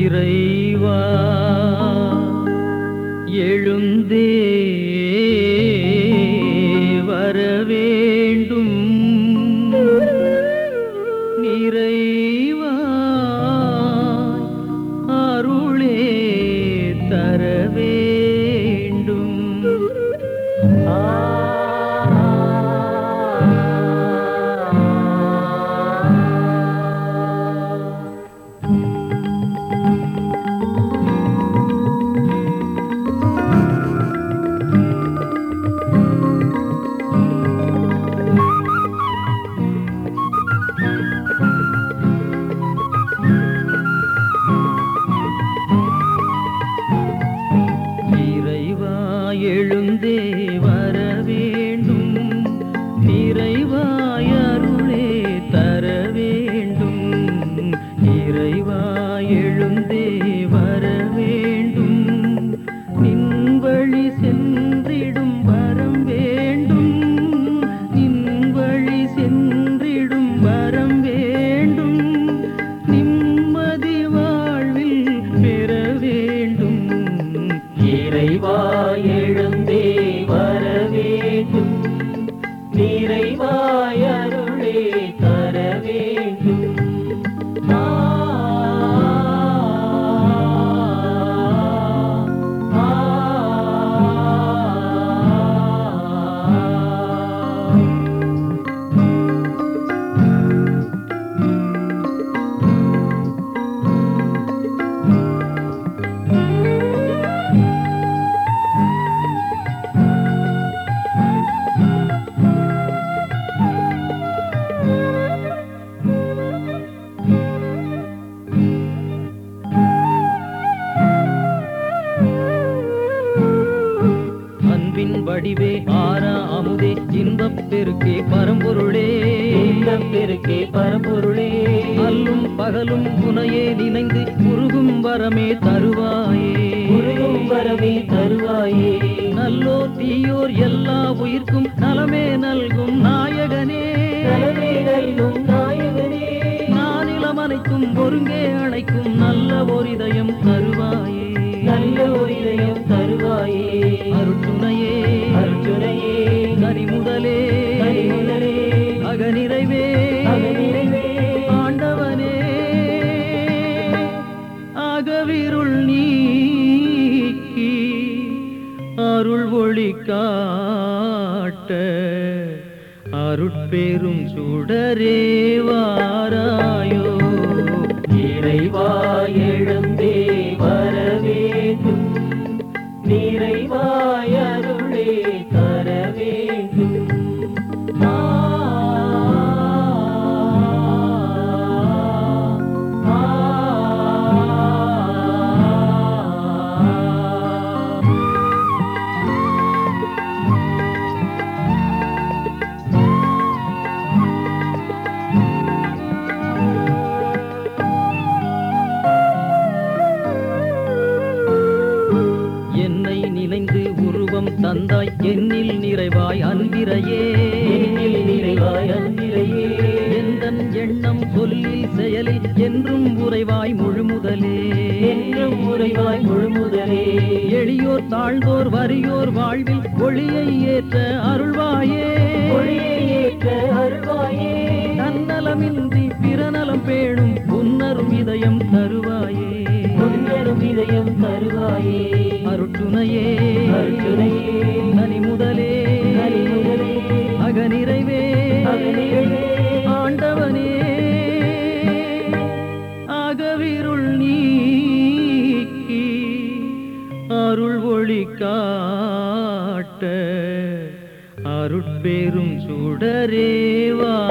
இறைவா எழுந்தே வரவேண்டும் நிறைவா அருளே தர வேண்டும் இறைவா எழுந்தே வர வேண்டும் நிறைவாய் அருளே தர வேண்டும் இறைவா எழுந்தே வர வேண்டும் நின் வழி சென்றிடும் வரம் வேண்டும் நின் வழி சென்றிடும் வரம் வேண்டும் நிம்மதி வாழ்வில் பெற வேண்டும் இறைவா எழுந்தே வர வேண்டும் நிறைவாய் அருளே தர வேண்டும் ஆ, ஆ, ஆ. அன்பின் வடிவே ஆரா அமுதே இன்பப் பெருக்கே பரம்பொருளே இன்பப் பெருக்கே பரம்பொருளே அல்லும் பகலும் துணையே நினைந்து உருகும் வரமே தருவாயே உருகும் வரவே தருவாயே நல்லோர் தீயோர் எல்லா உயிர்க்கும் நலமே நல்கும் நாயகனே நலமே நல்கும் நாயகனே நானிலம் அனைத்தும் ஒருங்கே அழைக்கும் நல்ல ஓர் இதயம் தருவாயே நல்ல ஒரு இதயம் தருவாயே அருட்டுணையே அர்ஜுனையே கனிமுதலே கனிமுதலே அகநிறைவே அகநிறைவே ஆண்டவனே அகவிருள் நீக்கி அருள் ஒளி காட்ட அருட்பெரும் சுடரே வாராயோ இறைவா எழுந்தே வர வேண்டும் நிறைவாய் அருளே தர வேண்டும் ஆ, ஆ, ஆ. என்னை நினைந்து உருவம் தந்தாய் என்னில் நிறைவாய் அன்பிரையே என்னில் நிறைவாய் அன்பிரையே எந்தன் எண்ணம் சொல்லில் செயலில் என்றும் உறைவாய் முழுமுதலே என்றும் உறைவாய் முழுமுதலே எளியோர் தாழ்ந்தோர் வறியோர் வாழ்வில் ஒளியை ஏற்ற அருள்வாயே ஒளியை ஏற்ற அருள்வாயே தன்னலமின்றி பிறநலம் பேணும் புன்னரும் இதயம் தருவாயே பொன்னரும் இதயம் தருவாயே அருட்டுணையே அருட்டுணையே கனிமுதலே கனிமுதலே அகநிறைவே அகநிறைவே ஆண்டவனே அகவிருள் நீக்கி அருள் ஒளி காட்ட அருட்பெரும் சுடரேவா